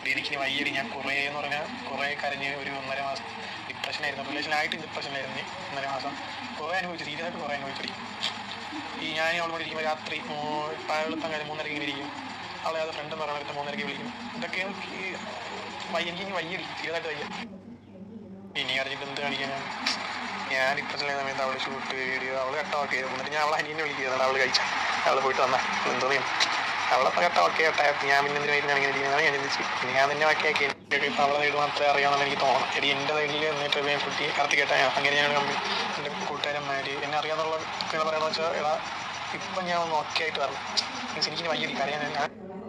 എനിക്ക് ഇനി വയ്യടി ഞാൻ കുറേ എന്ന് പറഞ്ഞാൽ കുറേ കരഞ്ഞ് ഒരു ഒന്നര മാസം ഡിപ്രഷനായിരുന്നു റിലേഷനായിട്ട് ഡിപ്രഷനായിരുന്നു ഒന്നര മാസം കുറേ അനുഭവിച്ചു സീരിയസ് ആയിട്ട് കുറേ അനുഭവിച്ചടി ഈ ഞാൻ അവളോട് ഇരിക്കുമ്പോൾ രാത്രി പകലത്തം കാര്യം മൂന്നരയ്ക്ക് ഇങ്ങനെ ഇരിക്കും അവളെ അത് ഫ്രണ്ട് എന്ന് പറയുന്നത് മൂന്നരയ്ക്ക് വിളിക്കും ഇതൊക്കെ എനിക്ക് വയ്യ എനിക്ക് ഇനി വയ്യടി സീരിയസായിട്ട് വയ്യ ഇനി അറിഞ്ഞിട്ട് എന്ത് കാണിക്കാനാണ് ഞാൻ ഡിപ്രഷനിലെ സമയത്ത് അവള് ഷൂട്ട് വീഡിയോ അവള് കട്ടൊക്കെ ചെയ്തു എന്നിട്ട് ഞാൻ അവളെ അനിയനെ വിളിക്കുന്നത് അവള് കഴിച്ച അവള് പോയിട്ട് വന്ന എന്തോ ചെയ്യും അവളപ്പം കട്ടൊക്കെ കട്ടെ ഞാൻ പിന്നെ എന്തിനു വരുന്നതാണ് ഇങ്ങനെ ഇരിക്കുന്നതാണ് ഞാൻ ചിന്തിച്ചു പിന്നെ ഞാൻ തന്നെ ബാക്കിയാക്കി എനിക്കൊക്കെ ഇപ്പം അവളെ സൈഡ് മാത്രമേ അറിയാമെന്ന് എനിക്ക് തോന്നണം എടി എൻ്റെ സൈഡിൽ എന്നിട്ട് ഞാൻ കുട്ടി കറത്തി കേട്ടാ അങ്ങനെ ഞാൻ കമ്പി എൻ്റെ കൂട്ടുകാരന്മാര് എന്നെ അറിയാന്നുള്ള എന്ന് പറയുന്നത് വെച്ചാൽ എടാ ഇപ്പം ഞാൻ ഒന്ന് ഓക്കെ ആയിട്ട് വരണം മീൻസ് എനിക്ക് വയ്യ അറിയാൻ ഞാൻ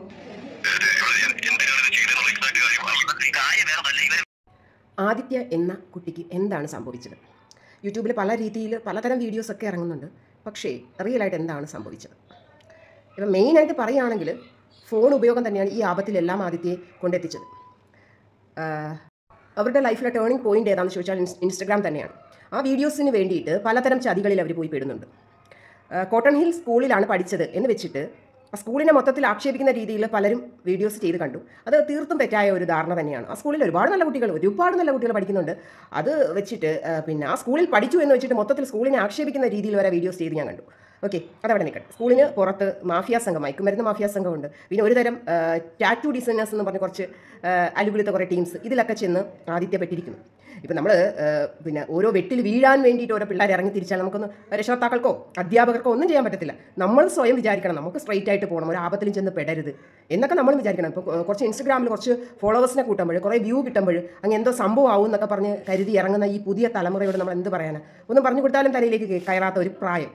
ആദിത്യ എന്ന കുട്ടിക്ക് എന്താണ് സംഭവിച്ചത് യൂട്യൂബിൽ പല രീതിയിൽ പലതരം വീഡിയോസൊക്കെ ഇറങ്ങുന്നുണ്ട് പക്ഷേ റിയലായിട്ട് എന്താണ് സംഭവിച്ചത് ഇപ്പം മെയിനായിട്ട് പറയുകയാണെങ്കിൽ ഫോൺ ഉപയോഗം തന്നെയാണ് ഈ ആപത്തിലെല്ലാം ആദിത്യയെ കൊണ്ടെത്തിച്ചത് ആഹ് അവരുടെ ലൈഫിലെ ടേണിംഗ് പോയിന്റ് ഏതാണെന്ന് ചോദിച്ചാൽ ഇൻസ് ഇൻസ്റ്റഗ്രാം തന്നെയാണ് ആ വീഡിയോസിന് വേണ്ടിയിട്ട് പലതരം ചതികളിൽ അവർ പോയി പെടുന്നുണ്ട് ആഹ് കോട്ടൺ ഹിൽ സ്കൂളിലാണ് പഠിച്ചത് എന്ന് വെച്ചിട്ട് ആ സ്കൂളിനെ മൊത്തത്തിൽ ആക്ഷേപിക്കുന്ന രീതിയിൽ പലരും വീഡിയോസ് ചെയ്ത് കണ്ടു അത് തീർത്തും തെറ്റായ ഒരു ധാരണ തന്നെയാണ് ആ സ്കൂളിൽ ഒരുപാട് നല്ല കുട്ടികൾ ഒരുപാട് നല്ല കുട്ടികൾ പഠിക്കുന്നുണ്ട് അത് വെച്ചിട്ട് ആഹ് പിന്നെ ആ സ്കൂളിൽ പഠിച്ചു എന്ന് വെച്ചിട്ട് മൊത്തത്തിൽ സ്കൂളിനെ ആക്ഷേപിക്കുന്ന രീതിയിൽ വരെ വീഡിയോസ് ചെയ്ത് ഞാൻ കണ്ടു ഓക്കെ അതവിടെ നിൽക്കട്ടെ സ്കൂളിന് പുറത്ത് മാഫിയ സംഘം മയക്കുമരുന്ന് മാഫിയ സംഘമുണ്ട് പിന്നെ ഒരു തരം ടാറ്റു ഡിസൈനേഴ്സ് എന്ന് പറഞ്ഞ കുറച്ച് അലുകുലത്തെ കുറേ ടീംസ് ഇതിലൊക്കെ ചെന്ന് ആദിത്യ പെട്ടിരിക്കുന്നു ഇപ്പം നമ്മൾ പിന്നെ ഓരോ വെട്ടിൽ വീഴാൻ വേണ്ടിയിട്ട് ഓരോ പിള്ളേർ ഇറങ്ങി തിരിച്ചാൽ നമുക്കൊന്ന് രക്ഷകർത്താക്കൾക്കോ അധ്യാപകർക്കോ ഒന്നും ചെയ്യാൻ പറ്റത്തില്ല നമ്മൾ സ്വയം വിചാരിക്കണം നമുക്ക് സ്ട്രൈറ്റ് ആയിട്ട് പോകണം ഒരു ആപത്തിലും ചെന്ന് പെടരുത് എന്നൊക്കെ നമ്മൾ വിചാരിക്കണം ഇപ്പോൾ കുറച്ച് ഇൻസ്റ്റഗ്രാമിൽ കുറച്ച് ഫോളോവേഴ്സിനെ കൂട്ടുമ്പോൾ കുറേ വ്യൂ കിട്ടുമ്പോൾ അങ്ങ് എന്തോ സംഭവം ആവും എന്നൊക്കെ പറഞ്ഞ് കരുതി ഇറങ്ങുന്ന ഈ പുതിയ തലമുറയോട് നമ്മൾ എന്ത് പറയാനാണ് ഒന്നും പറഞ്ഞു കൊടുത്താലും തലയിലേക്ക് കേ- കയറാത്ത ഒരു പ്രായം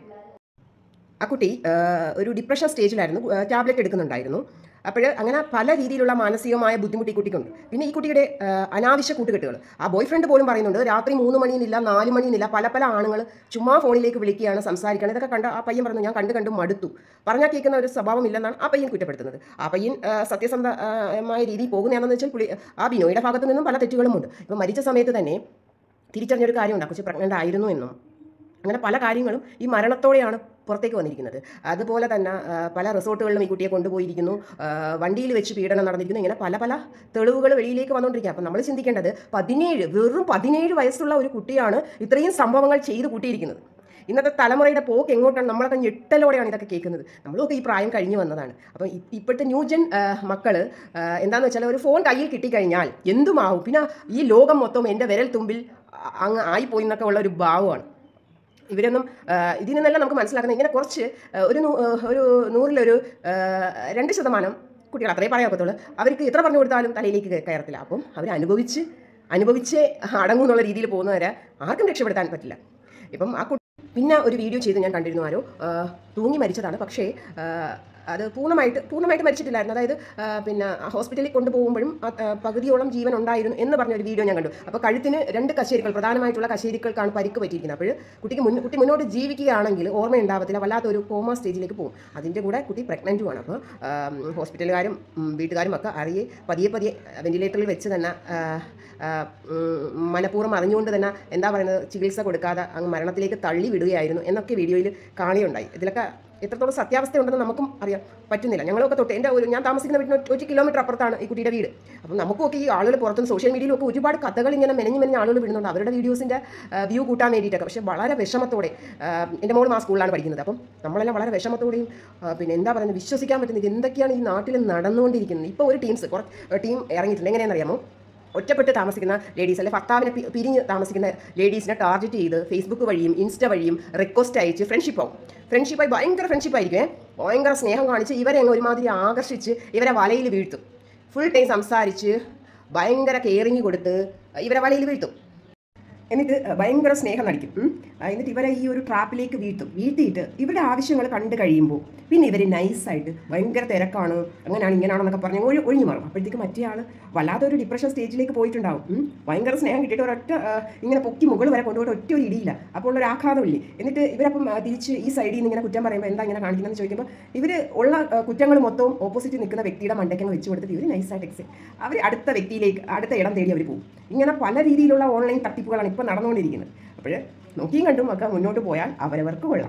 ആ കുട്ടി ആ, ഒരു ഡിപ്രഷൻ സ്റ്റേജിലായിരുന്നു ടാബ്ലറ്റ് എടുക്കുന്നുണ്ടായിരുന്നു അപ്പോൾ അങ്ങനെ പല രീതിയിലുള്ള മാനസികമായ ബുദ്ധിമുട്ട് ഈ കുട്ടിക്കുണ്ട് പിന്നെ ഈ കുട്ടിയുടെ ആ, അനാവശ്യ കൂട്ടുകെട്ടുകൾ ആ ബോയ് ഫ്രണ്ട് പോലും പറയുന്നുണ്ട് രാത്രി മൂന്ന് മണിന്നില്ല നാല് മണിന്നില്ല പല പല ആണുങ്ങൾ ചുമ്മാ ഫോണിലേക്ക് വിളിക്കുകയാണ് സംസാരിക്കുകയാണ് ഇതൊക്കെ കണ്ട് ആ പയ്യൻ പറഞ്ഞു ഞാൻ കണ്ട് കണ്ട് മടുത്തു പറഞ്ഞാൽ കേൾക്കുന്ന ഒരു സ്വഭാവം ഇല്ലെന്നാണ് ആ പയ്യൻ കുറ്റപ്പെടുത്തുന്നത് ആ പയ്യൻ ആ, സത്യസന്ധമായ രീതിയിൽ പോകുന്നതാണെന്ന് വെച്ചാൽ പുള്ളി ആ ബിനോയുടെ ഭാഗത്തു നിന്നും പല തെറ്റുകളുമുണ്ട് ഇപ്പം മരിച്ച സമയത്ത് തന്നെ തിരിച്ചറിഞ്ഞൊരു കാര്യമുണ്ട് ആ കൊച്ചു പ്രഗ്നൻ്റ് ആയിരുന്നു എന്നും അങ്ങനെ പല കാര്യങ്ങളും ഈ മരണത്തോടെയാണ് പുറത്തേക്ക് വന്നിരിക്കുന്നത് അതുപോലെ തന്നെ ആ, പല റിസോർട്ടുകളിലും ഈ കുട്ടിയെ കൊണ്ടുപോയിരിക്കുന്നു ആ, വണ്ടിയിൽ വെച്ച് പീഡനം നടന്നിരിക്കുന്നു ഇങ്ങനെ പല പല തെളിവുകൾ വെളിയിലേക്ക് വന്നുകൊണ്ടിരിക്കുക അപ്പം നമ്മൾ ചിന്തിക്കേണ്ടത് പതിനേഴ് വെറും പതിനേഴ് വയസ്സുള്ള ഒരു കുട്ടിയാണ് ഇത്രയും സംഭവങ്ങൾ ചെയ്ത് കൂട്ടിയിരിക്കുന്നത് ഇന്നത്തെ തലമുറയുടെ പോക്ക് എങ്ങോട്ടാണ് നമ്മളൊക്കെ ഞെട്ടലോടെയാണ് ഇതൊക്കെ കേൾക്കുന്നത് നമ്മളൊക്കെ ഈ പ്രായം കഴിഞ്ഞു വന്നതാണ് അപ്പം ഇ- ഇപ്പോഴത്തെ ന്യൂജൻ മക്കൾ എന്താണെന്ന് വെച്ചാൽ ഒരു ഫോൺ കയ്യിൽ കിട്ടിക്കഴിഞ്ഞാൽ എന്തുമാവും പിന്നെ ഈ ലോകം മൊത്തം എൻ്റെ വിരൽ തുമ്പിൽ അ- അങ്ങ് ആയിപ്പോയി എന്നൊക്കെ ഉള്ള ഒരു ഭാവമാണ് ഇവരൊന്നും ആ, ഇതിൽ നിന്നെല്ലാം നമുക്ക് മനസ്സിലാക്കുന്നത് ഇങ്ങനെ കുറച്ച് ആ, ഒരു നൂ- ആ, ഒരു നൂറിലൊരു ആ, രണ്ട് ശതമാനം കുട്ടികൾ അത്രേ പറയാൻ ഒക്കത്തുള്ളൂ അവർക്ക് എത്ര പറഞ്ഞു കൊടുത്താലും തലയിലേക്ക് കയ- കയറത്തില്ല അപ്പം അവർ അനുഭവിച്ച് അനുഭവിച്ച് അടങ്ങും എന്നുള്ള രീതിയിൽ പോകുന്നവരെ ആർക്കും രക്ഷപ്പെടുത്താൻ പറ്റില്ല ഇപ്പം ആ കുട്ടി പിന്നെ ഒരു വീഡിയോ ചെയ്ത് ഞാൻ കണ്ടിരുന്നു ആരോ ആ, തൂങ്ങി മരിച്ചതാണ് പക്ഷേ ആ, അത് പൂർണ്ണമായിട്ട് പൂർണ്ണമായിട്ട് മരിച്ചിട്ടില്ലായിരുന്നു അതായത് ആ, പിന്നെ ഹോസ്പിറ്റലിൽ കൊണ്ടുപോകുമ്പോഴും ആ, ആ, പകുതിയോളം ജീവൻ ഉണ്ടായിരുന്നു എന്ന് പറഞ്ഞ ഒരു വീഡിയോ ഞാൻ കണ്ടു അപ്പോൾ കഴുത്തിന് രണ്ട് കശേരികൾ പ്രധാനമായിട്ടുള്ള കശേരികൾക്കാണ് പരിക്ക് പറ്റിയിരിക്കുന്നത് അപ്പോൾ കുട്ടിക്ക് മുൻ കുട്ടി മുന്നോട്ട് ജീവിക്കുകയാണെങ്കിൽ ഓർമ്മയുണ്ടാവത്തില്ല വല്ലാത്ത ഒരു കോമ സ്റ്റേജിലേക്ക് പോകും അതിൻ്റെ കൂടെ കുട്ടി പ്രഗ്നൻറ്റുമാണ് അപ്പോൾ ഹോസ്പിറ്റലുകാരും ഉം, വീട്ടുകാരും ഒക്കെ അറിയെ പതിയെ പതിയെ വെന്റിലേറ്ററിൽ വെച്ച് തന്നെ ആ, ആ, ഉം, മനഃപൂർവ്വം അറിഞ്ഞുകൊണ്ട് തന്നെ എന്താ പറയുന്നത് ചികിത്സ കൊടുക്കാതെ അങ്ങ് മരണത്തിലേക്ക് തള്ളി വിടുകയായിരുന്നു എന്നൊക്കെ വീഡിയോയിൽ കാണുകയുണ്ടായി ഇതിലൊക്കെ എത്രത്തോളം സത്യാവസ്ഥ ഉണ്ടെന്ന് നമുക്കും അറിയാൻ പറ്റുന്നില്ല ഞങ്ങളൊക്കെ തൊട്ട് എൻ്റെ ഒരു ഞാൻ താമസിക്കുന്ന വീട്ടിന് ഒരു- ഒരു കിലോമീറ്റർ അപ്പുറത്താണ് ഈ കുട്ടിയുടെ വീട് അപ്പം നമുക്കൊക്കെ ഈ ആളുകൾ പുറത്തും സോഷ്യൽ മീഡിയയിലും ഒക്കെ ഒരുപാട് കഥകൾ ഇങ്ങനെ മെനഞ്ഞ് മെനഞ്ഞ് ആളുകൾ വിടുന്നുണ്ട് അവരുടെ വീഡിയോസിൻ്റെ വ്യൂ കൂട്ടാൻ വേണ്ടിയിട്ടൊക്കെ പക്ഷേ വളരെ വിഷമത്തോടെ ആ, എൻ്റെ മോൾ ആ സ്കൂളിലാണ് പഠിക്കുന്നത് അപ്പം നമ്മളെല്ലാം വളരെ വിഷമത്തോടെയും ആ, പിന്നെ എന്താ പറയുന്നത് വിശ്വസിക്കാൻ പറ്റുന്നത് എന്തൊക്കെയാണ് ഈ നാട്ടിൽ നടന്നുകൊണ്ടിരിക്കുന്നത് ഇപ്പോൾ ഒരു ടീംസ് കുറച്ച് ടീം ഇറങ്ങിയിട്ടുണ്ട് എങ്ങനെയാണെന്നറിയാമോ ഒറ്റപ്പെട്ട് താമസിക്കുന്ന ലേഡീസ് അല്ലെ ഭർത്താവിനെ പി- പിരിഞ്ഞ് താമസിക്കുന്ന ലേഡീസിനെ ടാർഗറ്റ് ചെയ്ത് ഫേസ്ബുക്ക് വഴിയും ഇൻസ്റ്റ വഴിയും റിക്വസ്റ്റ് അയച്ച് ഫ്രണ്ട്ഷിപ്പ് ആവും ഫ്രണ്ട്ഷിപ്പായി ഭയങ്കര ഫ്രണ്ട്ഷിപ്പ് ആയിരിക്കും ഭയങ്കര സ്നേഹം കാണിച്ച് ഇവരെ അങ്ങ് ഒരുമാതിരി ആകർഷിച്ച് ഇവരെ വലയിൽ വീഴ്ത്തും ഫുൾ ടൈം സംസാരിച്ച് ഭയങ്കര കെയറിങ് കൊടുത്ത് ഇവരെ വലയിൽ വീഴ്ത്തും എന്നിട്ട് ഭയങ്കര സ്നേഹം നടിക്കും ഉം. ആ, എന്നിട്ട് ഇവരെ ഈ ഒരു ട്രാപ്പിലേക്ക് വീഴ്ത്തും വീഴ്ത്തിയിട്ട് ഇവരുടെ ആവശ്യങ്ങൾ കണ്ടു കഴിയുമ്പോൾ പിന്നെ ഇവർ നൈസായിട്ട് ഭയങ്കര തിരക്കാണ് അങ്ങനെയാണ് ഇങ്ങനെയാണെന്നൊക്കെ പറഞ്ഞ് ഒഴി ഒഴിഞ്ഞു മാറും അപ്പോഴത്തേക്ക് മറ്റേ ആൾ വല്ലാത്തൊരു ഡിപ്രഷൻ സ്റ്റേജിലേക്ക് പോയിട്ടുണ്ടാവും ഉം. ഭയങ്കര സ്നേഹം കിട്ടിയിട്ട് ഒരൊറ്റ ആ, ഇങ്ങനെ പൊക്കി മുകൾ വരെ കൊണ്ടുപോയിട്ട് ഒറ്റ ഒരു ഇടിയില്ല അപ്പോൾ ഉള്ള ഒരു ആഘാതമില്ലേ എന്നിട്ട് ഇവരപ്പം ആ, തിരിച്ച് ഈ സൈഡിൽ നിന്ന് ഇങ്ങനെ കുറ്റം പറയുമ്പോൾ എന്താ ഇങ്ങനെ കാണിക്കുന്നതെന്ന് ചോദിക്കുമ്പോൾ ഇവർ ഉള്ള ആ, കുറ്റങ്ങൾ മൊത്തവും ഓപ്പോസിറ്റ് നിൽക്കുന്ന വ്യക്തിയുടെ മണ്ടയ്ക്കങ്ങ് വെച്ച് കൊടുത്തിട്ട് ഇവർ നൈസായിട്ട് എക്സ് അവർ അടുത്ത വ്യക്തിയിലേക്ക് അടുത്ത ഇടം തേടി അവർ പോകും ഇങ്ങനെ പല രീതിയിലുള്ള ഓൺലൈൻ തട്ടിപ്പുകളാണ് ഇപ്പോൾ നടന്നുകൊണ്ടിരിക്കുന്നത് അപ്പോൾ നോക്കിയും കണ്ടും ഒക്കെ മുന്നോട്ട് പോയാൽ അവരവർക്ക് കൊള്ളാം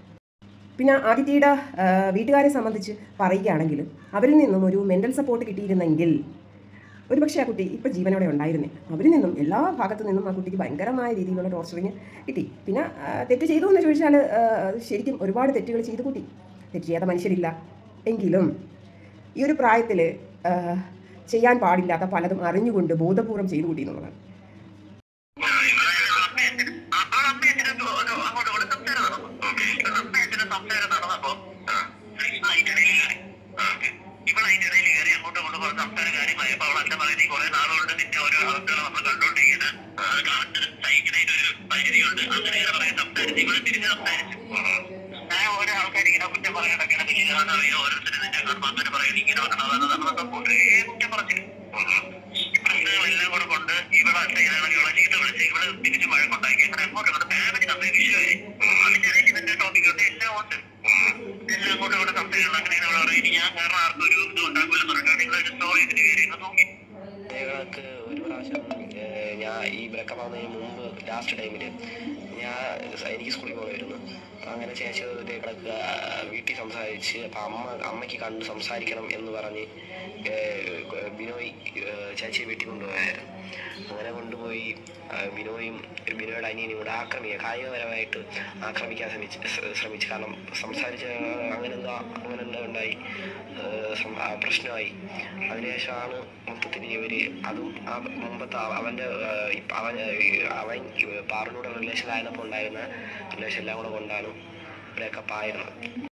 പിന്നെ ആദിത്യയുടെ ആ, വീട്ടുകാരെ സംബന്ധിച്ച് പറയുകയാണെങ്കിൽ അവരിൽ നിന്നും ഒരു മെൻ്റൽ സപ്പോർട്ട് കിട്ടിയിരുന്നെങ്കിൽ ഒരു പക്ഷേ ആ കുട്ടി ഇപ്പം ജീവനോടെ ഉണ്ടായിരുന്നേ അവരിൽ നിന്നും എല്ലാ ഭാഗത്തു നിന്നും ആ കുട്ടിക്ക് ഭയങ്കരമായ രീതിയിലുള്ള ടോർച്ചറിങ് കിട്ടി പിന്നെ ആ, തെറ്റ് ചെയ്തു എന്ന് ചോദിച്ചാൽ ആ, ശരിക്കും ഒരുപാട് തെറ്റുകൾ ചെയ്തു കൂട്ടി തെറ്റ് ചെയ്യാത്ത മനുഷ്യരില്ല എങ്കിലും ഈ ഒരു പ്രായത്തിൽ ചെയ്യാൻ പാടില്ലാത്ത പലതും അറിഞ്ഞുകൊണ്ട് ബോധപൂർവം ചെയ്തു കൂട്ടി എന്നുള്ളതാണ് പ്രശ്നങ്ങളെല്ലാം കൂടെ കൊണ്ട് ഇവിടെ ഇവളെ ചീത്ത വിളിച്ച് ഇവിടെ തിരിച്ച് വഴക്കുണ്ടാക്കി ഇവിടെ അങ്ങോട്ട് ഇവിടെ ഫാമിലി തമ്മിൽ വിഷയമായി അതിന്റെ ഇടയിൽ ഇവന്റെ ടോപ്പിക് ഉണ്ട് എല്ലാം ഉണ്ട് എല്ലാം കൂടെ ഇവിടെ സംശയങ്ങൾ അങ്ങനെ ഇവിടെ പറയും ഇനി ഞാൻ കാരണം ആർക്കും ഒരു ഇത് ഉണ്ടാക്കില്ല പറഞ്ഞിട്ടാണ് നിങ്ങളൊരു സ്റ്റോറി ഇതിന് കയറി നോക്കി ഞങ്ങൾക്ക് ഒരു പ്രാവശ്യം ഏഹ്, ഞാൻ ഈ ബ്രേക്കപ്പ് ആവുന്നതിന് മുമ്പ് ലാസ്റ്റ് ടൈമിൽ ഞാൻ എനിക്ക് സ്കൂളിൽ പോകണമായിരുന്നു അപ്പം അങ്ങനെ ചേച്ചി ഇതേ കിടക്കുക വീട്ടിൽ സംസാരിച്ച് അപ്പം അമ്മ അമ്മയ്ക്ക് കണ്ട് സംസാരിക്കണം എന്ന് പറഞ്ഞ് ഏഹ്, ബിനോയ് ഏഹ്, ചേച്ചിയെ വീട്ടിൽ കൊണ്ടുപോയായിരുന്നു അങ്ങനെ കൊണ്ടുപോയി ആ, ബിനോയും ബിനോയുടെ അനിയനും കൂടെ ആക്രമിക്കുക കായികപരമായിട്ട് ആക്രമിക്കാൻ ശ്രമിച്ച് ശ്ര- ശ്രമിച്ചു കാരണം സംസാരിച്ച് അങ്ങനെ എന്താ അങ്ങനെ എന്താ ഉണ്ടായി ഏഹ്, സം- ആ, പ്രശ്നമായി അതിനുശേഷമാണ് മൊത്തത്തിൽ ഇവർ അതും ആ മുമ്പത്തെ അവ- അവൻ്റെ ഏഹ്, ഇപ്പ- അവൻ ഏഹ്, അവൻ പാറിനോട് റിലേഷൻ ആയിരുന്നപ്പോൾ ഉണ്ടായിരുന്ന റിലേഷൻ എല്ലാം കൂടെ കൊണ്ടാണ് ബ്രേക്കപ്പ് ആയിരുന്നത്